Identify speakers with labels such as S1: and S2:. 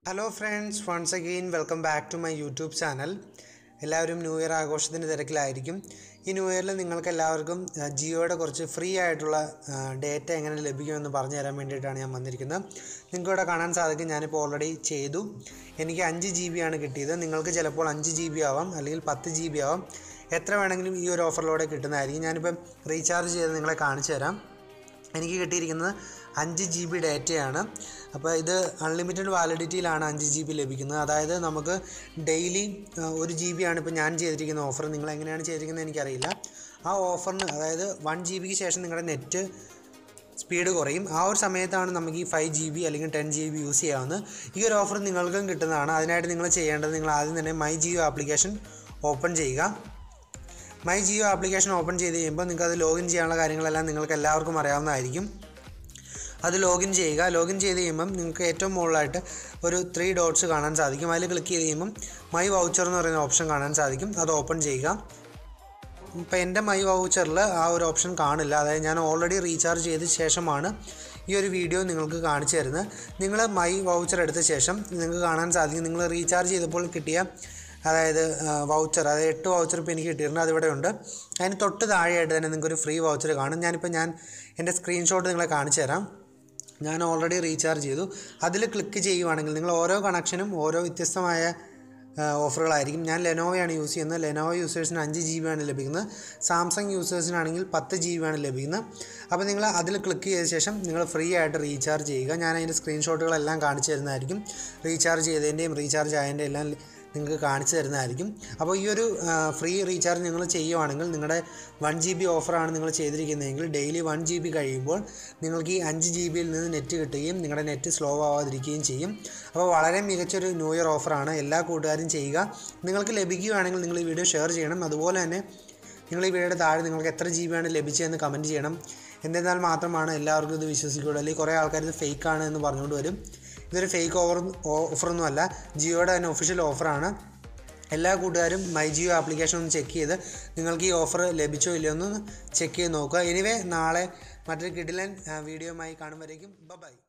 S1: hello friends once again welcome back to my YouTube channel എല്ലാവരും new year ആഘോഷത്തിൻ്റെ തിരക്കിലായിരിക്കും ഈ ന്യൂ ഇയറിൽ നിങ്ങൾക്ക് എല്ലാവർക്കും ആ, ജിയോയുടെ കുറച്ച് ഫ്രീ ആയിട്ടുള്ള ഡേറ്റ എങ്ങനെ ലഭിക്കുമെന്ന് പറഞ്ഞു തരാൻ വേണ്ടിയിട്ടാണ് ഞാൻ വന്നിരിക്കുന്നത് നിങ്ങൾക്ക് ഇവിടെ കാണാൻ സാധിക്കും ഞാനിപ്പോൾ ഓൾറെഡി ചെയ്തു എനിക്ക് അഞ്ച് ജി ബി ആണ് കിട്ടിയത് നിങ്ങൾക്ക് ചിലപ്പോൾ അഞ്ച് ജി ബി ആവാം അല്ലെങ്കിൽ പത്ത് ജി ബി ആവാം എത്ര വേണമെങ്കിലും ഈ ഒരു ഓഫറിലൂടെ കിട്ടുന്നതായിരിക്കും ഞാനിപ്പം റീചാർജ് ചെയ്ത് നിങ്ങളെ കാണിച്ചു തരാം എനിക്ക് കിട്ടിയിരിക്കുന്നത് അഞ്ച് ജി ബി ഡേറ്റയാണ് അപ്പോൾ ഇത് അൺലിമിറ്റഡ് വാലിഡിറ്റിയിലാണ് അഞ്ച് ജി ബി ലഭിക്കുന്നത് അതായത് നമുക്ക് ഡെയിലി ഒരു ജി ബി ആണ് ഇപ്പോൾ ഞാൻ ചെയ്തിരിക്കുന്ന ഓഫർ നിങ്ങൾ എങ്ങനെയാണ് ചെയ്തിരിക്കുന്നത് എനിക്കറിയില്ല ആ ഓഫറിന് അതായത് വൺ ജി ബിക്ക് ശേഷം നിങ്ങളുടെ നെറ്റ് സ്പീഡ് കുറയും ആ ഒരു സമയത്താണ് നമുക്ക് ഈ ഫൈവ് ജി ബി അല്ലെങ്കിൽ ടെൻ ജി ബി യൂസ് ചെയ്യാവുന്നത് ഈ ഒരു ഓഫർ നിങ്ങൾക്കും കിട്ടുന്നതാണ് അതിനായിട്ട് നിങ്ങൾ ചെയ്യേണ്ടത് നിങ്ങൾ ആദ്യം തന്നെ മൈ ജിയോ ആപ്ലിക്കേഷൻ ഓപ്പൺ ചെയ്യുക മൈ ജിയോ ആപ്ലിക്കേഷൻ ഓപ്പൺ ചെയ്ത് കഴിയുമ്പോൾ നിങ്ങൾക്ക് അത് ലോഗിൻ ചെയ്യാനുള്ള കാര്യങ്ങളെല്ലാം നിങ്ങൾക്ക് എല്ലാവർക്കും അറിയാവുന്നതായിരിക്കും അത് ലോഗിൻ ചെയ്യുക ലോഗിൻ ചെയ്ത് കഴിയുമ്പം നിങ്ങൾക്ക് ഏറ്റവും മുകളിലായിട്ട് ഒരു ത്രീ ഡോട്ട്സ് കാണാൻ സാധിക്കും അതിൽ ക്ലിക്ക് ചെയ്ത് കഴിയുമ്പം മൈ വൗച്ചർ എന്ന് പറയുന്ന ഓപ്ഷൻ കാണാൻ സാധിക്കും അത് ഓപ്പൺ ചെയ്യുക ഇപ്പോൾ എൻ്റെ മൈ വൗച്ചറിൽ ആ ഒരു ഓപ്ഷൻ കാണില്ല അതായത് ഞാൻ ഓൾറെഡി റീചാർജ് ചെയ്ത ശേഷമാണ് ഈ ഒരു വീഡിയോ നിങ്ങൾക്ക് കാണിച്ചു തരുന്നത് നിങ്ങൾ മൈ വൗച്ചർ എടുത്ത ശേഷം നിങ്ങൾക്ക് കാണാൻ സാധിക്കും നിങ്ങൾ റീചാർജ് ചെയ്തപ്പോൾ കിട്ടിയ അതായത് വൗച്ചർ അതായത് എട്ട് വൗച്ചർ ഇപ്പോൾ എനിക്ക് കിട്ടിയിട്ടുണ്ട് അതിവിടെ ഉണ്ട് അതിന് തൊട്ട് താഴെയായിട്ട് തന്നെ നിങ്ങൾക്ക് ഒരു ഫ്രീ വൗച്ചർ കാണും ഞാനിപ്പോൾ ഞാൻ എൻ്റെ സ്ക്രീൻഷോട്ട് നിങ്ങളെ കാണിച്ചു തരാം ഞാൻ ഓൾറെഡി റീചാർജ് ചെയ്തു അതിൽ ക്ലിക്ക് ചെയ്യുവാണെങ്കിൽ നിങ്ങൾ ഓരോ കണക്ഷനും ഓരോ വ്യത്യസ്തമായ ആ, ഓഫറുകളായിരിക്കും ഞാൻ ലെനോവയാണ് യൂസ് ചെയ്യുന്നത് ലെനോവ യൂസേഴ്സിന് അഞ്ച് ജി ബി ആണ് ലഭിക്കുന്നത് സാംസങ് യൂസേഴ്സിനാണെങ്കിൽ പത്ത് ജി ബി ആണ് ലഭിക്കുന്നത് അപ്പോൾ നിങ്ങൾ അതിൽ ക്ലിക്ക് ചെയ്ത ശേഷം നിങ്ങൾ ഫ്രീ ആയിട്ട് റീചാർജ് ചെയ്യുക ഞാൻ അതിൻ്റെ സ്ക്രീൻഷോട്ടുകളെല്ലാം കാണിച്ചു തരുന്നതായിരിക്കും റീചാർജ് ചെയ്തതിൻ്റെയും റീചാർജ് ആയതിൻ്റെ എല്ലാം നിങ്ങൾക്ക് കാണിച്ചു തരുന്നതായിരിക്കും അപ്പോൾ ഈ ഒരു ഫ്രീ റീചാർജ് നിങ്ങൾ ചെയ്യുവാണെങ്കിൽ നിങ്ങളുടെ വൺ ജി ബി ഓഫറാണ് നിങ്ങൾ ചെയ്തിരിക്കുന്നതെങ്കിൽ ഡെയിലി വൺ ജി ബി കഴിയുമ്പോൾ നിങ്ങൾക്ക് ഈ അഞ്ച് ജി ബിയിൽ നിന്ന് നെറ്റ് കിട്ടുകയും നിങ്ങളുടെ നെറ്റ് സ്ലോ ആവാതിരിക്കുകയും ചെയ്യും അപ്പോൾ വളരെ മികച്ചൊരു ന്യൂ ഇയർ ഓഫറാണ് എല്ലാ കൂട്ടുകാരും ചെയ്യുക നിങ്ങൾക്ക് ലഭിക്കുകയാണെങ്കിൽ നിങ്ങൾ ഈ വീഡിയോ ഷെയർ ചെയ്യണം അതുപോലെ തന്നെ നിങ്ങൾ ഈ വീഡിയോയുടെ താഴെ നിങ്ങൾക്ക് എത്ര ജി ബി ആണ് ലഭിച്ചതെന്ന് കമൻറ്റ് ചെയ്യണം എന്തെന്നാൽ മാത്രമാണ് എല്ലാവർക്കും ഇത് വിശ്വസിക്കുകയുള്ളൂ അല്ലെങ്കിൽ കുറേ ആൾക്കാർ ഇത് ഫേക്ക് ആണ് എന്ന് പറഞ്ഞുകൊണ്ട് വരും ഇതൊരു ഫേക്ക് ഓഫർ ഓഫറൊന്നും അല്ല ജിയോയുടെ തന്നെ ഒഫീഷ്യൽ ഓഫറാണ് എല്ലാ കൂട്ടുകാരും മൈ ജിയോ ആപ്ലിക്കേഷൻ ഒന്ന് ചെക്ക് ചെയ്ത് നിങ്ങൾക്ക് ഈ ഓഫർ ലഭിച്ചോ ഇല്ലയോ എന്ന് ചെക്ക് ചെയ്ത് നോക്കുക എനിവേ നാളെ മറ്റൊരു കിടിലൻ വീഡിയോയുമായി കാണുമ്പോഴേക്കും ബൈ